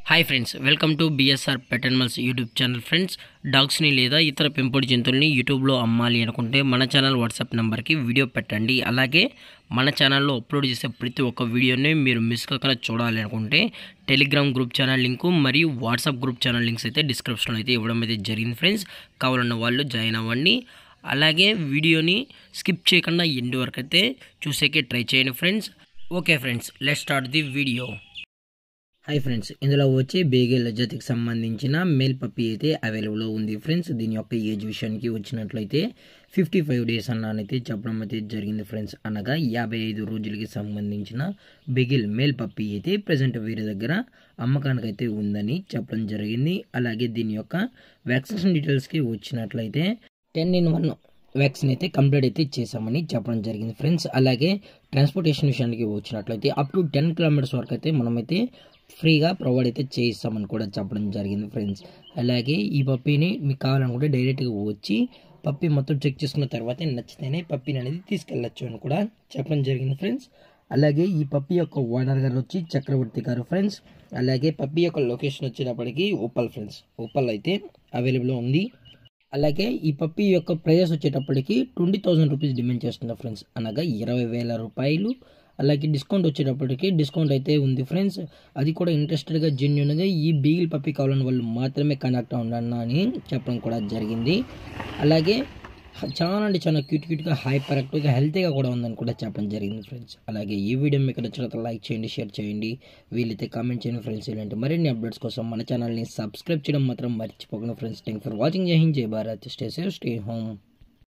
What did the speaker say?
hi friends welcome to BSR pet animals YouTube channel friends డాగ్స్ని లేదా ఇతర పెంపుడు జంతువుల్ని యూట్యూబ్లో అమ్మాలి అనుకుంటే మన ఛానల్ వాట్సాప్ నెంబర్కి వీడియో పెట్టండి అలాగే మన ఛానల్లో అప్లోడ్ చేసే ప్రతి ఒక్క వీడియోని మీరు మిస్ కాకుండా చూడాలి అనుకుంటే టెలిగ్రామ్ గ్రూప్ ఛానల్ లింకు మరియు వాట్సాప్ గ్రూప్ ఛానల్ లింక్స్ అయితే డిస్క్రిప్షన్లో అయితే ఇవ్వడం అయితే జరిగింది ఫ్రెండ్స్ కావాలన్న వాళ్ళు జాయిన్ అవ్వండి అలాగే వీడియోని స్కిప్ చేయకుండా ఎండ్ వరకు అయితే చూసేకే ట్రై చేయండి friends okay friends let start the video hi friends ఇందులో వచ్చి బేగేల్ జాతికి సంబంధించిన మేల్ పప్పి అయితే అవైలబుల్లో ఉంది ఫ్రెండ్స్ దీని యొక్క ఏజ్ విషయానికి వచ్చినట్లయితే ఫిఫ్టీ ఫైవ్ డేస్ అన్నానైతే చెప్పడం అయితే జరిగింది ఫ్రెండ్స్ అనగా యాభై ఐదు రోజులకి సంబంధించిన బెగిల్ మేల్ పప్పి అయితే ప్రజెంట్ వీరి దగ్గర అమ్మకానికి అయితే ఉందని చెప్పడం జరిగింది అలాగే దీని యొక్క వ్యాక్సినేషన్ డీటెయిల్స్కి వచ్చినట్లయితే టెన్ ఇన్ వన్ వ్యాక్సిన్ అయితే కంప్లీట్ అయితే చేసామని చెప్పడం జరిగింది ఫ్రెండ్స్ అలాగే ట్రాన్స్పోర్టేషన్ విషయానికి వచ్చినట్లయితే అప్ టు టెన్ కిలోమీటర్స్ వరకు అయితే మనమైతే ఫ్రీగా ప్రొవైడ్ అయితే చేయిస్తామని కూడా చెప్పడం జరిగింది ఫ్రెండ్స్ అలాగే ఈ పప్పీని మీకు కావాలనుకుంటే డైరెక్ట్గా వచ్చి పప్పి మొత్తం చెక్ చేసుకున్న తర్వాత నచ్చితేనే పప్పిని అనేది తీసుకెళ్ళచ్చు అని కూడా చెప్పడం జరిగింది ఫ్రెండ్స్ అలాగే ఈ పప్పి యొక్క ఓనర్ గారు వచ్చి చక్రవర్తి గారు ఫ్రెండ్స్ అలాగే పప్పి యొక్క లొకేషన్ వచ్చేటప్పటికి ఉప్పల్ ఫ్రెండ్స్ ఉప్పల్ అయితే అవైలబుల్ ఉంది అలాగే ఈ పప్పి యొక్క ప్రైజెస్ వచ్చేటప్పటికి ట్వంటీ థౌసండ్ రూపీస్ డిమాండ్ చేస్తుంది ఫ్రెండ్స్ అనగా ఇరవై వేల రూపాయలు అలాగే డిస్కౌంట్ వచ్చేటప్పటికి డిస్కౌంట్ అయితే ఉంది ఫ్రెండ్స్ అది కూడా ఇంట్రెస్టెడ్గా జెన్యున్గా ఈ బీగిల్ పప్పి కావాలని వాళ్ళు మాత్రమే కనెక్ట్ ఉండన్న అని చెప్పడం కూడా జరిగింది అలాగే చాలా అంటే చాలా క్యూట్ క్యూట్గా హైపర్ యాక్టివ్గా హెల్తీగా కూడా ఉందని కూడా చెప్పడం జరిగింది ఫ్రెండ్స్ అలాగే ఈ వీడియో మీకు నచ్చినట్లయితే లైక్ చేయండి షేర్ చేయండి వీలైతే కామెంట్ చేయండి ఫ్రెండ్స్ ఇలాంటి మరిన్ని అప్డేట్స్ కోసం మన ఛానల్ని సబ్స్క్రైబ్ చేయడం మాత్రం మర్చిపోకండి friends thank for watching Jai Hind Jai Bharat stay safe stay home